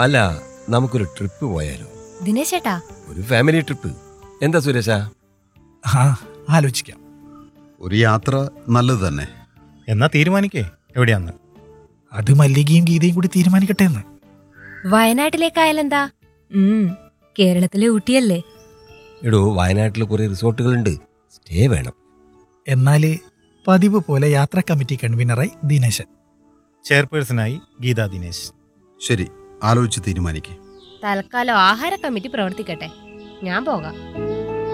അല്ല നമുക്കൊരു ട്രിപ്പ് പോയാലോ ദിനേശ് ചേട്ടാ ഒരു ഫാമിലി ട്രിപ്പ് എന്താ സുരേഷ ആ ആലോചിക്കാം ഒരു യാത്ര നല്ലത് തന്നെ എന്നാ തീരുമാനിക്കേ എവിടെയാന്ന് അത് മല്ലികയും ഗീതയും കൂടി തീരുമാനിക്കട്ടെ എന്ന് വയനാട്ടിലേക്കായാലെന്താ ഉം കേരളത്തിലെ ഊട്ടിയല്ലേ എടോ വയനാട്ടിൽ കുറെ റിസോർട്ടുകളുണ്ട് സ്റ്റേ വേണം എന്നാല് പതിവ് പോലെ യാത്രാ കമ്മിറ്റി കൺവീനറായി ദിനേശൻ ചെയർപേഴ്സണായി ഗീതാ ദിനേശ് ശരി ആലോചിച്ച് തീരുമാനിക്കേ തൽക്കാലം ആഹാര കമ്മിറ്റി പ്രവർത്തിക്കട്ടെ ഞാൻ പോകാം